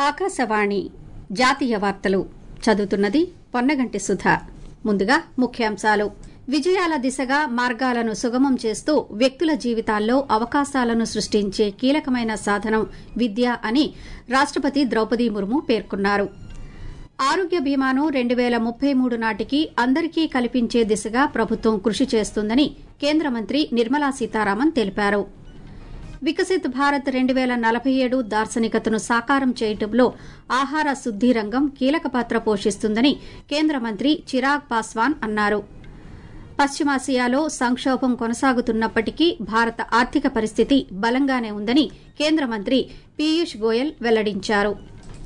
ఆకాశవాణి జాతీయ వార్తలు చదువుతున్నది పొన్నగంటి సుధ ముందుగా ముఖ్యాంశాలు విజయాల దిశగా మార్గాలను సుగమం చేస్తూ వ్యక్తుల జీవితాల్లో అవకాశాలను సృష్టించే కీలకమైన సాధనం విద్య అని రాష్టపతి ద్రౌపది ముర్ము పేర్కొన్నారు ఆరోగ్య బీమాను రెండు వేల ముప్పై మూడు నాటికి అందరికీ కల్పించే దిశగా ప్రభుత్వం కృషి చేస్తుందని కేంద్ర మంత్రి నిర్మలా సీతారామన్ తెలిపారు వికసిత్ భారత్ రెండు వేల నలభై ఏడు దార్శనికతను సాకారం చేయటంలో ఆహార శుద్ది రంగం కీలక పాత్ర పోషిస్తుందని కేంద్ర మంత్రి చిరాగ్ పాస్వాన్ అన్నారు పశ్చిమాసియాలో సంక్షోభం కొనసాగుతున్నప్పటికీ భారత ఆర్థిక పరిస్థితి బలంగానే ఉందని కేంద్ర మంత్రి పీయూష్ గోయల్ వెల్లడించారు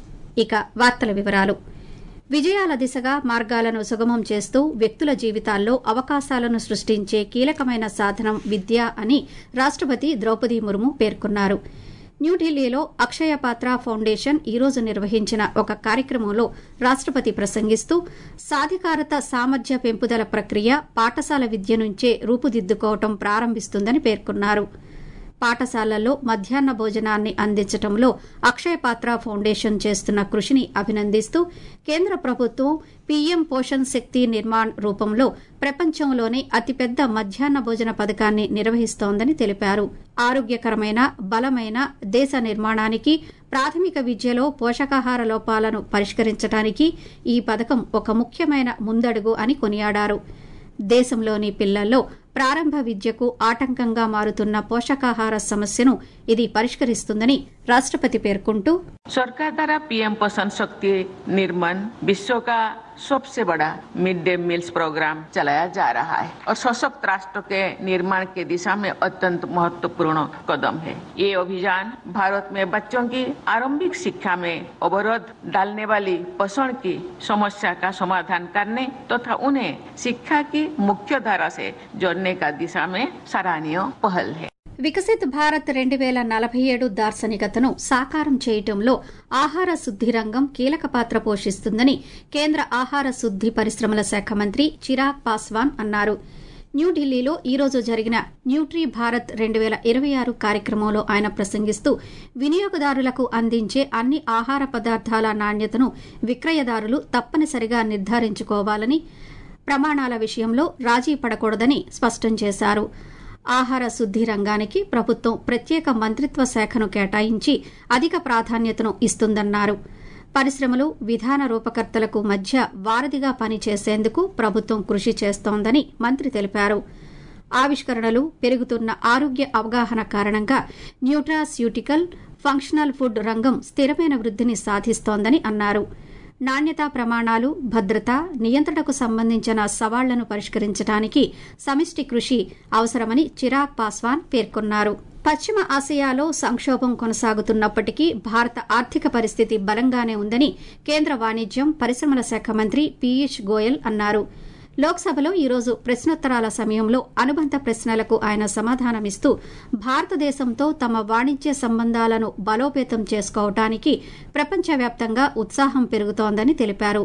ఇక వార్తల వివరాలు విజయాల దిశగా మార్గాలను సుగమం చేస్తూ వ్యక్తుల జీవితాల్లో అవకాశాలను సృష్టించే కీలకమైన సాధనం విద్య అని రాష్టపతి ద్రౌపది ముర్ము పేర్కొన్నారు న్యూఢిల్లీలో అక్షయ పాత్ర ఫౌండేషన్ ఈరోజు నిర్వహించిన ఒక కార్యక్రమంలో రాష్టపతి ప్రసంగిస్తూ సాధికారత సామర్థ్య పెంపుదల ప్రక్రియ పాఠశాల విద్య నుంచే రూపుదిద్దుకోవటం ప్రారంభిస్తుందని పేర్కొన్నారు పాఠశాలల్లో మధ్యాహ్న భోజనాన్ని అందించడంలో అక్షయపాత్ర ఫౌండేషన్ చేస్తున్న కృషిని అభినందిస్తూ కేంద్ర ప్రభుత్వం పీఎం పోషణ్ శక్తి నిర్మాణ్ రూపంలో ప్రపంచంలోనే అతిపెద్ద మధ్యాహ్న భోజన పథకాన్ని నిర్వహిస్తోందని తెలిపారు ఆరోగ్యకరమైన బలమైన దేశ నిర్మాణానికి ప్రాథమిక విద్యలో పోషకాహార లోపాలను పరిష్కరించడానికి ఈ పథకం ఒక ముఖ్యమైన ముందడుగు అని కొనియాడారు దేశంలోని పిల్లల్లో ప్రారంభ విద్యకు ఆటంకంగా మారుతున్న పోషకాహార సమస్యను ఇది పరిష్కరిస్తుందని రాష్టపతి పేర్కొంటూ सरकार द्वारा पीएम पोषण शक्ति निर्माण विश्व का सबसे बड़ा मिड डे मील्स प्रोग्राम चलाया जा रहा है और सशक्त राष्ट्र के निर्माण के दिशा में अत्यंत महत्वपूर्ण कदम है ये अभियान भारत में बच्चों की आरंभिक शिक्षा में अवरोध डालने वाली पोषण की समस्या का समाधान करने तथा तो उन्हें शिक्षा की मुख्य धारा से जोड़ने का दिशा में सराहनीय पहल है వికసిత్ భారత్ రెండు వేల నలభై ఏడు దార్శనికతను సాకారం చేయటంలో ఆహార శుద్ది రంగం కీలక పాత్ర పోషిస్తుందని కేంద్ర ఆహార శుద్ది పరిశ్రమల శాఖ మంత్రి చిరాగ్ పాస్వాన్ అన్నారు న్యూఢిల్లీలో ఈరోజు జరిగిన న్యూట్రీ భారత్ రెండు వేల ఇరవై ఆరు కార్యక్రమంలో ఆయన ప్రసంగిస్తూ వినియోగదారులకు అందించే అన్ని ఆహార పదార్థాల నాణ్యతను విక్రయదారులు తప్పనిసరిగా నిర్ధారించుకోవాలని ప్రమాణాల విషయంలో రాజీ పడకూడదని స్పష్టం చేశారు ఆహార శుద్ది రంగానికి ప్రభుత్వం ప్రత్యేక మంత్రిత్వ శాఖను కేటాయించి అధిక ప్రాధాన్యతను ఇస్తుందన్నారు పరిశ్రమలు విధాన రూపకర్తలకు మధ్య వారధిగా పనిచేసేందుకు ప్రభుత్వం కృషి చేస్తోందని మంత్రి తెలిపారు ఆవిష్కరణలు పెరుగుతున్న ఆరోగ్య అవగాహన కారణంగా న్యూట్రాస్యూటికల్ ఫంక్షనల్ ఫుడ్ రంగం స్థిరమైన వృద్దిని సాధిస్తోందని అన్నారు నాణ్యతా ప్రమాణాలు భద్రత నియంత్రణకు సంబంధించిన సవాళ్లను పరిష్కరించడానికి సమిష్టి కృషి అవసరమని చిరాగ్ పాస్వాన్ పేర్కొన్నారు పశ్చిమ ఆసియాలో సంక్షోభం కొనసాగుతున్నప్పటికీ భారత ఆర్థిక పరిస్థితి బలంగానే ఉందని కేంద్ర వాణిజ్యం పరిశ్రమల శాఖ మంత్రి పీయూష్ గోయల్ అన్నారు లోక్సభలో ఈరోజు ప్రశ్నోత్తరాల సమయంలో అనుబంధ ప్రశ్నలకు ఆయన సమాధానమిస్తూ భారతదేశంతో తమ వాణిజ్య సంబంధాలను బలోపేతం చేసుకోవటానికి ప్రపంచవ్యాప్తంగా ఉత్సాహం పెరుగుతోందని తెలిపారు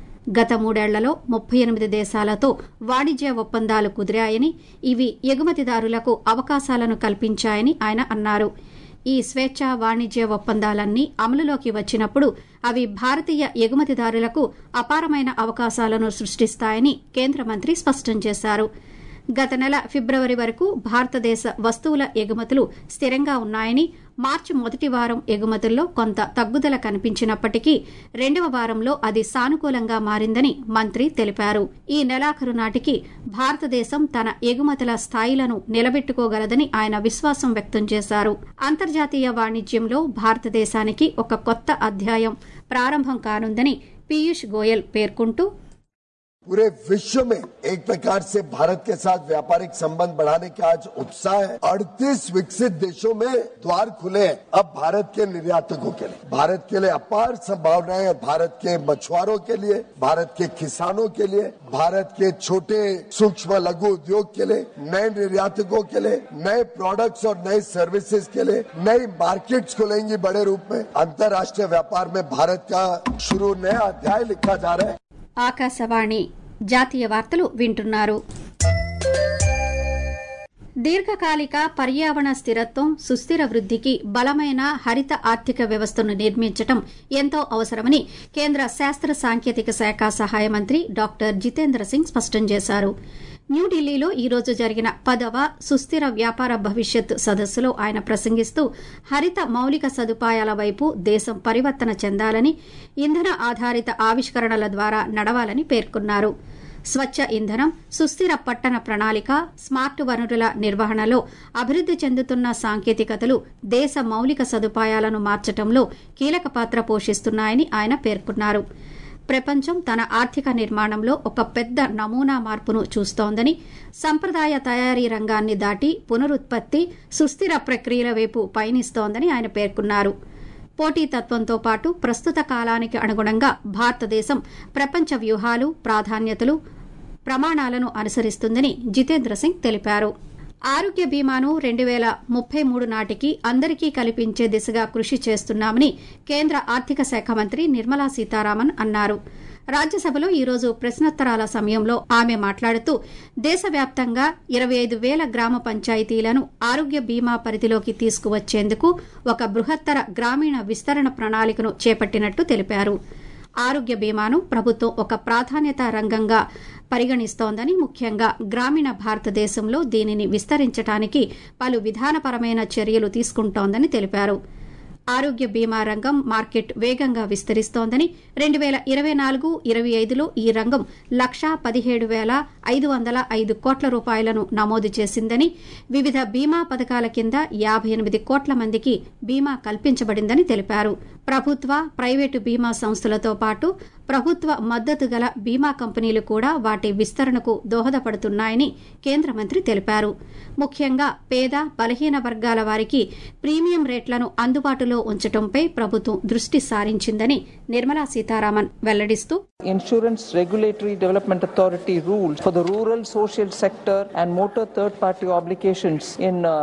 గత మూడేళ్లలో ముప్పై ఎనిమిది దేశాలతో వాణిజ్య ఒప్పందాలు కుదిరాయని ఇవి ఎగుమతిదారులకు అవకాశాలను కల్పించాయని ఆయన అన్నారు ఈ స్వేచ్ఛ వాణిజ్య ఒప్పందాలన్నీ అమలులోకి వచ్చినప్పుడు అవి భారతీయ ఎగుమతిదారులకు అపారమైన అవకాశాలను సృష్టిస్తాయని కేంద్ర మంత్రి స్పష్టం చేశారు గత నెల ఫిబ్రవరి వరకు భారతదేశ వస్తువుల ఎగుమతులు స్థిరంగా ఉన్నాయని మార్చి మొదటి వారం ఎగుమతుల్లో కొంత తగ్గుదల కనిపించినప్పటికీ రెండవ వారంలో అది సానుకూలంగా మారిందని మంత్రి తెలిపారు ఈ నెలాఖరు నాటికి భారతదేశం తన ఎగుమతుల స్థాయిలను నిలబెట్టుకోగలదని ఆయన విశ్వాసం వ్యక్తం చేశారు అంతర్జాతీయ వాణిజ్యంలో భారతదేశానికి ఒక కొత్త అధ్యాయం ప్రారంభం కానుందని పీయూష్ గోయల్ పేర్కొంటూ पूरे विश्व में एक प्रकार से भारत के साथ व्यापारिक संबंध बढ़ाने का आज उत्साह है अड़तीस विकसित देशों में द्वार खुले हैं अब भारत के निर्यातकों के लिए भारत के लिए अपार संभावनाएं भारत के मछुआरों के लिए भारत के किसानों के लिए भारत के छोटे सूक्ष्म लघु उद्योग के लिए नए निर्यातकों के लिए नए प्रोडक्ट्स और नए सर्विसेज के लिए नई मार्केट्स खुलेंगी बड़े रूप में अंतर्राष्ट्रीय व्यापार में भारत का शुरू नया अध्याय लिखा जा रहा है ఆకాశవాణి జాతీయ వార్తలు వింటున్నారు దీర్ఘకాలిక పర్యావరణ స్థిరత్వం సుస్థిర వృద్ధికి బలమైన హరిత ఆర్థిక వ్యవస్థను నిర్మించడం ఎంతో అవసరమని కేంద్ర శాస్త్ర సాంకేతిక శాఖ సహాయ మంత్రి డాక్టర్ జితేంద్ర సింగ్ స్పష్టం చేశారు న్యూఢిల్లీలో ఈ రోజు జరిగిన పదవ సుస్థిర వ్యాపార భవిష్యత్ సదస్సులో ఆయన ప్రసంగిస్తూ హరిత మౌలిక సదుపాయాల వైపు దేశం పరివర్తన చెందాలని ఇంధన ఆధారిత ఆవిష్కరణల ద్వారా నడవాలని పేర్కొన్నారు స్వచ్ఛ ఇంధనం సుస్థిర పట్టణ ప్రణాళిక స్మార్ట్ వనరుల నిర్వహణలో అభివృద్ది చెందుతున్న సాంకేతికతలు దేశ మౌలిక సదుపాయాలను మార్చడంలో కీలక పాత్ర పోషిస్తున్నాయని ఆయన పేర్కొన్నారు ప్రపంచం తన ఆర్థిక నిర్మాణంలో ఒక పెద్ద నమూనా మార్పును చూస్తోందని సంప్రదాయ తయారీ రంగాన్ని దాటి పునరుత్పత్తి సుస్థిర ప్రక్రియల వైపు పయనిస్తోందని ఆయన పేర్కొన్నారు పోటీతత్వంతో పాటు ప్రస్తుత కాలానికి అనుగుణంగా భారతదేశం ప్రపంచ వ్యూహాలు ప్రాధాన్యతలు ప్రమాణాలను అనుసరిస్తుందని జితేంద్ర సింగ్ తెలిపారు ఆరోగ్య బీమాను రెండు వేల ముప్పై మూడు నాటికి అందరికీ కల్పించే దిశగా కృషి చేస్తున్నామని కేంద్ర ఆర్థిక శాఖ మంత్రి నిర్మలా సీతారామన్ అన్నారు రాజ్యసభలో ఈరోజు ప్రశ్నోత్తరాల సమయంలో ఆమె మాట్లాడుతూ దేశవ్యాప్తంగా ఇరవై ఐదు వేల గ్రామ పంచాయతీలను ఆరోగ్య బీమా పరిధిలోకి తీసుకువచ్చేందుకు ఒక బృహత్తర గ్రామీణ విస్తరణ ప్రణాళికను చేపట్టినట్టు తెలిపారు ఆరోగ్య బీమాను ప్రభుత్వం ఒక ప్రాధాన్యత రంగంగా పరిగణిస్తోందని ముఖ్యంగా గ్రామీణ భారతదేశంలో దీనిని విస్తరించడానికి పలు విధానపరమైన చర్యలు తీసుకుంటోందని తెలిపారు ఆరోగ్య బీమా రంగం మార్కెట్ వేగంగా విస్తరిస్తోందని రెండు వేల ఇరవై నాలుగు ఇరవై ఐదులో ఈ రంగం లక్షా పదిహేడు వేల ఐదు వందల ఐదు కోట్ల రూపాయలను నమోదు చేసిందని వివిధ బీమా పథకాల కింద యాభై ఎనిమిది కోట్ల మందికి బీమా కల్పించబడిందని తెలిపారు ప్రభుత్వ ప్రైవేటు బీమా సంస్థలతో పాటు ప్రభుత్వ మద్దతు గల బీమా కంపెనీలు కూడా వాటి విస్తరణకు దోహదపడుతున్నాయని కేంద్ర మంత్రి తెలిపారు ముఖ్యంగా పేద బలహీన వర్గాల వారికి ప్రీమియం రేట్లను అందుబాటులో ఉంచడంపై ప్రభుత్వం దృష్టి సారించిందని Nirmala Sitharaman వెల్లడిస్తూ Insurance Regulatory Development Authority rules for the rural social sector and motor third party obligations in uh,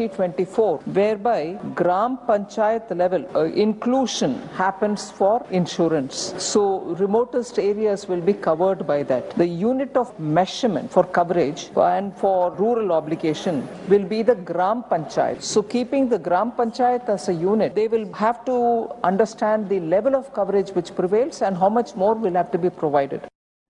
2024, whereby Gram Panchayat level uh, inclusion happens for insurance. So, remotest areas will be covered by that. The unit of measurement for coverage and for rural obligation will be the Gram Panchayat. So, keeping the Gram Panchayat as a unit, they will have to understand the level of coverage which prevails and how much more will have to be provided.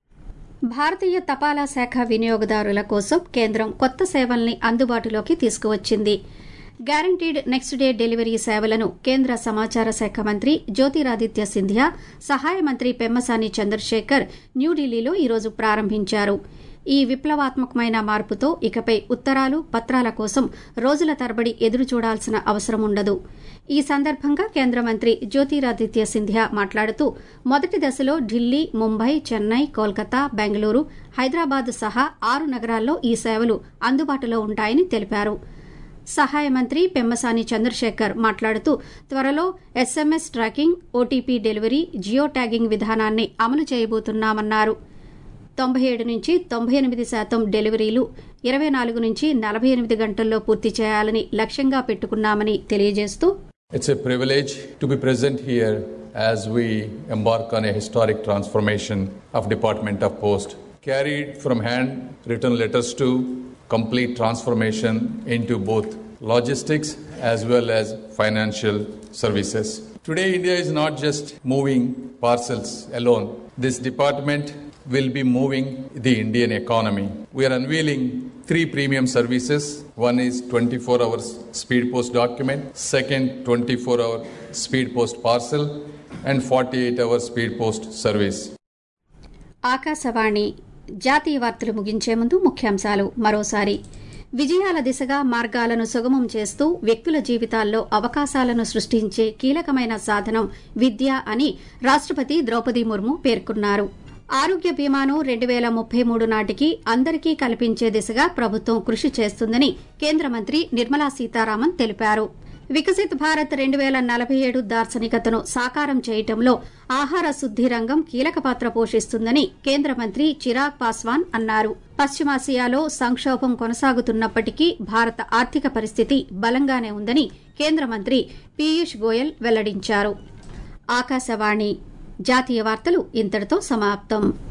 భారతీయ తపాలా శాఖ వినియోగదారుల కోసం కేంద్రం కొత్త సేవల్ని అందుబాటులోకి తీసుకువచ్చింది guaranteed next day delivery సేవలను కేంద్ర సమాచార శాఖ మంత్రి జ్యోతిరాదిత్య సింధియా సహాయ మంత్రి పెమ్మసాని చంద్రశేఖర్ న్యూఢిల్లీలో ఈరోజు ప్రారంభించారు ఈ విప్లవాత్మకమైన మార్పుతో ఇకపై ఉత్తరాలు పత్రాల కోసం రోజుల తరబడి ఎదురు చూడాల్సిన అవసరం ఉండదు ఈ సందర్భంగా కేంద్ర మంత్రి జ్యోతిరాదిత్య సింధియా మాట్లాడుతూ మొదటి దశలో ఢిల్లీ ముంబై చెన్నై కోల్కతా బెంగళూరు హైదరాబాద్ సహా ఆరు నగరాల్లో ఈ సేవలు అందుబాటులో ఉంటాయని తెలిపారు సహాయ మంత్రి పెమ్మసాని చంద్రశేఖర్ మాట్లాడుతూ త్వరలో SMS tracking OTP delivery geo tagging విధానాన్ని అమలు చేయబోతున్నామన్నారు తొంభై ఏడు నుంచి తొంభై ఎనిమిది శాతం డెలివరీలు ఇరవై నాలుగు నుంచి నలభై ఎనిమిది గంటల్లో పూర్తి చేయాలని లక్ష్యంగా పెట్టుకున్నామని తెలియజేస్తూ It's a privilege to be present here as we embark on a historic transformation of Department of Post, carried from hand written letters to complete transformation into both logistics as well as financial services. Today, India is not just moving parcels alone. This department will be moving the Indian economy. We are unveiling three premium services. One is 24 hours speed post document, second 24 hour speed post parcel, and 48 hour speed post service. Akashvani జాతీయ వార్తలు ముగించే ముందు ముఖ్యాంశాలు మరోసారి విజయాల దిశగా మార్గాలను సుగమం చేస్తూ వ్యక్తుల జీవితాల్లో అవకాశాలను సృష్టించే కీలకమైన సాధనం విద్య అని రాష్టపతి ద్రౌపది ముర్ము పేర్కొన్నారు ఆరోగ్య బీమాను రెండు వేల ముప్పై మూడు నాటికి అందరికీ కల్పించే దిశగా ప్రభుత్వం కృషి చేస్తుందని కేంద్ర మంత్రి నిర్మలా సీతారామన్ తెలిపారు వికసిత్ భారత్ రెండు వేల నలభై ఏడు దార్శనికతను సాకారం చేయటంలో ఆహార శుద్ది రంగం కీలక పాత్ర పోషిస్తుందని కేంద్ర మంత్రి చిరాగ్ పాస్వాన్ అన్నారు పశ్చిమాసియాలో సంక్షోభం కొనసాగుతున్నప్పటికీ భారత ఆర్థిక పరిస్థితి బలంగానే ఉందని కేంద్ర మంత్రి పీయూష్ గోయల్ వెల్లడించారు ఆకాశవాణి జాతీయ వార్తలు ఇంతటితో సమాప్తం